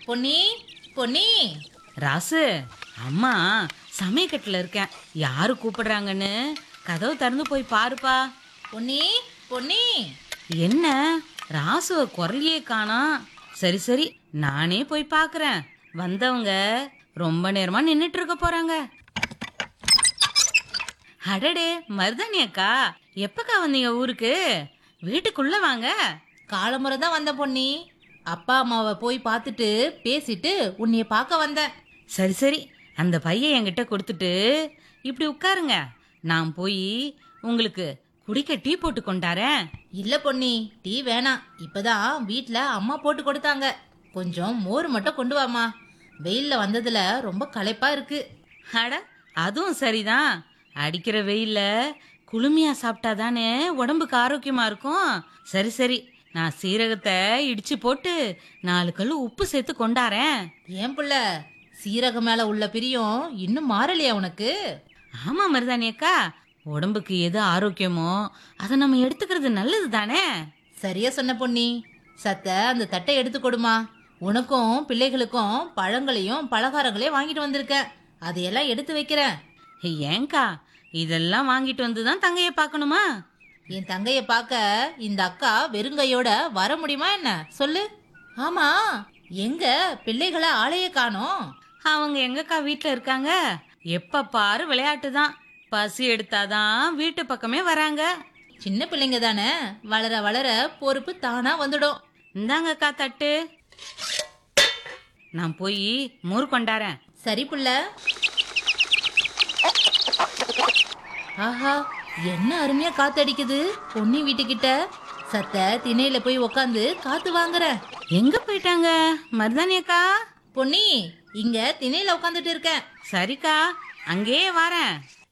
பொன்னி பொன்னி ராசு அம்மா சமயக்கட்டில் இருக்கேன் யாரு கூப்பிடுறாங்கன்னு கதவு திறந்து போய் பாருப்பா பொன்னி பொன்னி என்ன ராசுவ குரலையே காணோம் சரி சரி நானே போய் பார்க்கறேன் வந்தவங்க ரொம்ப நேரமா நின்னுட்டு இருக்க போறாங்க அடடே மருதாணி அக்கா எப்பக்கா வந்தீங்க ஊருக்கு வீட்டுக்குள்ள வாங்க காலமுறை தான் வந்த பொன்னி அப்பா அம்மாவை போய் பார்த்துட்டு பேசிட்டு உன்னைய பார்க்க வந்தேன் சரி சரி அந்த பையன் என்கிட்ட கொடுத்துட்டு இப்படி உட்காருங்க நான் போய் உங்களுக்கு குடிக்க டீ போட்டு கொண்டாரேன் இல்ல பொன்னி டீ வேணாம் இப்பதான் வீட்ல அம்மா போட்டு கொடுத்தாங்க கொஞ்சம் மோர் மட்டும் கொண்டு வாமா வெயில்ல வந்ததுல ரொம்ப களைப்பா இருக்கு அட அதுவும் சரிதான் அடிக்கிற வெயில்ல குளுமையா சாப்பிட்டாதானே உடம்புக்கு ஆரோக்கியமா இருக்கும் சரி சரி நான் சீரகத்தை இடிச்சு போட்டு நாலு கல்லு உப்பு சேர்த்து கொண்டாரேன் ஏன் புள்ள சீரகம் மேல உள்ள பிரியம் இன்னும் மாறலையா உனக்கு ஆமா மருதாணி அக்கா உடம்புக்கு எது ஆரோக்கியமோ அதை நம்ம எடுத்துக்கிறது நல்லது தானே சரியா சொன்ன பொன்னி சத்த அந்த தட்டை எடுத்து கொடுமா உனக்கும் பிள்ளைகளுக்கும் பழங்களையும் பலகாரங்களையும் வாங்கிட்டு வந்திருக்கேன் அதையெல்லாம் எடுத்து வைக்கிறேன் ஏங்கா இதெல்லாம் வாங்கிட்டு வந்து தான் தங்கைய பார்க்கணுமா என் தங்கைய பார்க்க இந்த அக்கா வெறுங்கையோட வர முடியுமா என்ன சொல்லு ஆமா எங்க பிள்ளைகளை ஆளையே காணோம் அவங்க எங்கக்கா வீட்டில் இருக்காங்க எப்ப பாரு விளையாட்டு தான் பசி எடுத்தாதான் வீட்டு பக்கமே வராங்க சின்ன பிள்ளைங்க தானே வளர வளர பொறுப்பு தானா வந்துடும் இந்தாங்கக்கா தட்டு நான் போய் மோர் கொண்டாரேன் சரி புள்ள ஆஹா என்ன அருமையா காத்தடிக்குது பொன்னி வீட்டுக்கிட்ட சத்த திணையில போய் உக்காந்து காத்து வாங்குறேன் எங்க போயிட்டாங்க மருதாணி அக்கா பொன்னி இங்க திணையில உட்காந்துட்டு இருக்கேன் சரிக்கா அங்கேயே வரேன்